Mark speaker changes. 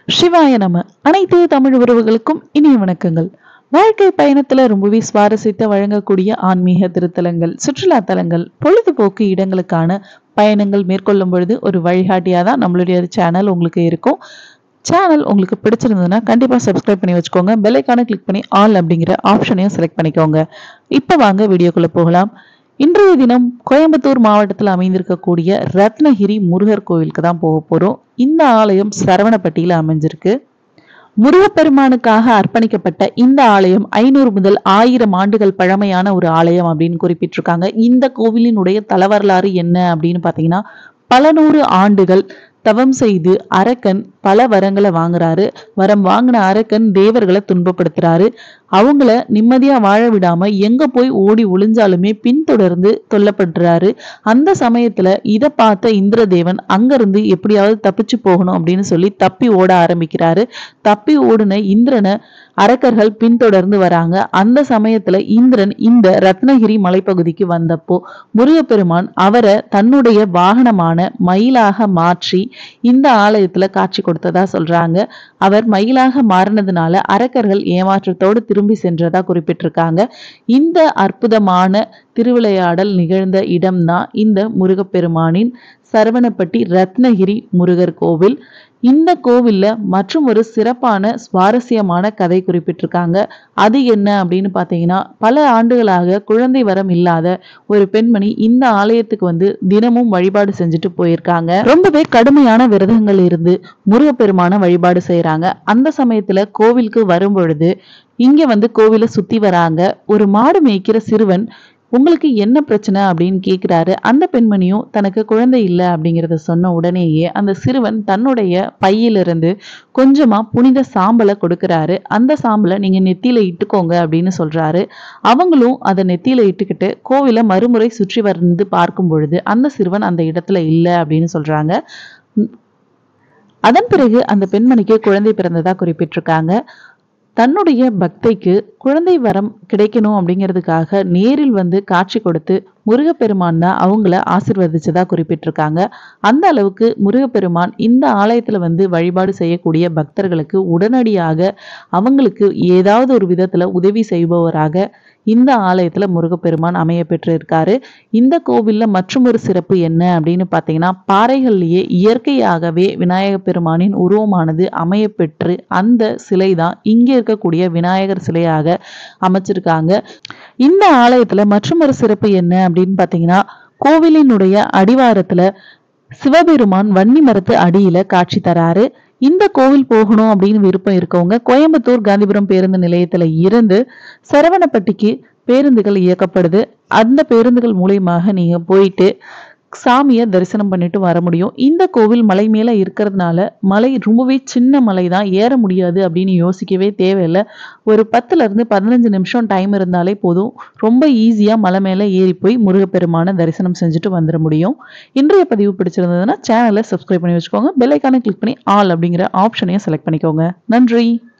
Speaker 1: சிவாய நம அனைத்து தமிழ் உறவுகளுக்கும் இனிய வணக்கங்கள் வாழ்க்கை பயணத்துல ரொம்பவே சுவாரஸ்யத்தை வழங்கக்கூடிய ஆன்மீக திருத்தலங்கள் சுற்றுலா தலங்கள் பொழுதுபோக்கு இடங்களுக்கான பயணங்கள் மேற்கொள்ளும் பொழுது ஒரு வழிகாட்டியா தான் நம்மளுடைய சேனல் உங்களுக்கு இருக்கும் சேனல் உங்களுக்கு பிடிச்சிருந்ததுன்னா கண்டிப்பா சப்ஸ்கிரைப் பண்ணி வச்சுக்கோங்க பெல்லைக்கான கிளிக் பண்ணி ஆல் அப்படிங்கிற ஆப்ஷனையும் செலக்ட் பண்ணிக்கோங்க இப்போ வாங்க வீடியோக்குள்ள போகலாம் இன்றைய தினம் கோயம்புத்தூர் மாவட்டத்தில் அமைந்திருக்கக்கூடிய ரத்னகிரி முருகர் கோவிலுக்கு தான் போக போறோம் இந்த ஆலயம் சரவணப்பட்டியில் அமைஞ்சிருக்கு முருகப்பெருமானுக்காக அர்ப்பணிக்கப்பட்ட இந்த ஆலயம் ஐநூறு முதல் ஆயிரம் ஆண்டுகள் பழமையான ஒரு ஆலயம் அப்படின்னு குறிப்பிட்டிருக்காங்க இந்த கோவிலினுடைய தலவரலாறு என்ன அப்படின்னு பார்த்தீங்கன்னா பல நூறு ஆண்டுகள் தவம் செய்து அரக்கன் பல வரங்களை வாங்குறாரு வரம் வாங்கின அரக்கன் தேவர்களை துன்பப்படுத்துறாரு அவங்கள நிம்மதியா வாழ விடாம எங்க போய் ஓடி ஒளிஞ்சாலுமே பின்தொடர்ந்து தொல்லப்படுறாரு அந்த சமயத்துல இதை பார்த்த இந்திரதேவன் அங்கிருந்து எப்படியாவது தப்பிச்சு போகணும் அப்படின்னு சொல்லி தப்பி ஓட ஆரம்பிக்கிறாரு தப்பி ஓடின இந்திரனை அரக்கர்கள் பின்தொடர்ந்து வராங்க அந்த சமயத்துல இந்திரன் இந்த ரத்னகிரி மலைப்பகுதிக்கு வந்தப்போ முருகப்பெருமான் அவரை தன்னுடைய வாகனமான மயிலாக மாற்றி இந்த ஆலயத்துல காட்சி கொடுத்ததா சொல்றாங்க அவர் மயிலாக மாறினதுனால அரக்கர்கள் ஏமாற்றத்தோடு திரும்பி சென்றதா குறிப்பிட்டிருக்காங்க இந்த அற்புதமான திருவிளையாடல் நிகழ்ந்த இடம்தான் இந்த முருகப்பெருமானின் சரவணப்பட்டி ரத்னகிரி முருகர் கோவில் இந்த கோவில்ல மற்றும் ஒரு சிறப்பான சுவாரஸ்யமான கதை குறிப்பிட்டிருக்காங்க அது என்ன அப்படின்னு பார்த்தீங்கன்னா பல ஆண்டுகளாக குழந்தை வரம் இல்லாத ஒரு பெண்மணி இந்த ஆலயத்துக்கு வந்து தினமும் வழிபாடு செஞ்சுட்டு போயிருக்காங்க ரொம்பவே கடுமையான விரதங்கள் இருந்து முருகப்பெருமான வழிபாடு செய்யறாங்க அந்த சமயத்துல கோவிலுக்கு வரும் பொழுது இங்க வந்து கோவிலை சுத்தி வராங்க ஒரு மாடு மேய்க்கிற சிறுவன் உங்களுக்கு என்ன பிரச்சனை அப்படின்னு கேட்குறாரு அந்த பெண்மணியும் தனக்கு குழந்தை இல்லை அப்படிங்கிறத சொன்ன உடனேயே அந்த சிறுவன் தன்னுடைய பையிலிருந்து கொஞ்சமா புனித சாம்பலை கொடுக்கறாரு அந்த சாம்பலை நீங்க நெத்தியில இட்டுக்கோங்க அப்படின்னு சொல்றாரு அவங்களும் அதை நெத்தியில இட்டுக்கிட்டு கோவிலை மறுமுறை சுற்றி வந்து பார்க்கும் பொழுது அந்த சிறுவன் அந்த இடத்துல இல்லை அப்படின்னு சொல்றாங்க உம், அதன் பிறகு அந்த பெண்மணிக்கு குழந்தை பிறந்ததா குறிப்பிட்டிருக்காங்க தன்னுடைய பக்தைக்கு குழந்தை வரம் கிடைக்கணும் அப்படிங்கிறதுக்காக நேரில் வந்து காட்சி கொடுத்து முருகப்பெருமான் தான் அவங்கள ஆசிர்வதிச்சதா குறிப்பிட்டிருக்காங்க அந்த அளவுக்கு முருகப்பெருமான் இந்த ஆலயத்துல வந்து வழிபாடு செய்யக்கூடிய பக்தர்களுக்கு உடனடியாக அவங்களுக்கு ஏதாவது ஒரு விதத்துல உதவி செய்பவராக இந்த ஆலயத்துல முருகப்பெருமான் அமைய பெற்றிருக்காரு இந்த கோவில்ல மற்றும் ஒரு சிறப்பு என்ன அப்படின்னு பார்த்தீங்கன்னா பாறைகள்லயே இயற்கையாகவே விநாயக பெருமானின் உருவமானது அமைய பெற்று அந்த சிலை தான் இங்க இருக்கக்கூடிய விநாயகர் சிலையாக அமைச்சிருக்காங்க இந்த ஆலயத்துல மற்றும் ஒரு சிறப்பு என்ன அப்படின்னு பார்த்தீங்கன்னா கோவிலினுடைய அடிவாரத்துல சிவபெருமான் வன்னி மரத்து அடியில காட்சி தராரு இந்த கோவில் போகணும் அப்படின்னு விருப்பம் இருக்கவங்க கோயம்புத்தூர் காந்திபுரம் பேருந்து நிலையத்துல இருந்து சரவணப்பட்டிக்கு பேருந்துகள் இயக்கப்படுது அந்த பேருந்துகள் மூலியமாக நீங்க போயிட்டு சாமியை தரிசனம் பண்ணிட்டு வர முடியும் இந்த கோவில் மலை மேல இருக்கிறதுனால மலை ரொம்பவே சின்ன மலை தான் ஏற முடியாது அப்படின்னு யோசிக்கவே தேவையில்லை ஒரு பத்துல இருந்து பதினஞ்சு நிமிஷம் டைம் இருந்தாலே போதும் ரொம்ப ஈஸியா மலை மேல ஏறி போய் முருகப்பெருமான தரிசனம் செஞ்சுட்டு வந்துட முடியும் இன்றைய பதிவு பிடிச்சிருந்ததுன்னா சேனலை சப்ஸ்கிரைப் பண்ணி வச்சுக்கோங்க பெல் ஐக்கானை கிளிக் பண்ணி ஆல் அப்படிங்கிற ஆப்ஷனையும் செலக்ட் பண்ணிக்கோங்க நன்றி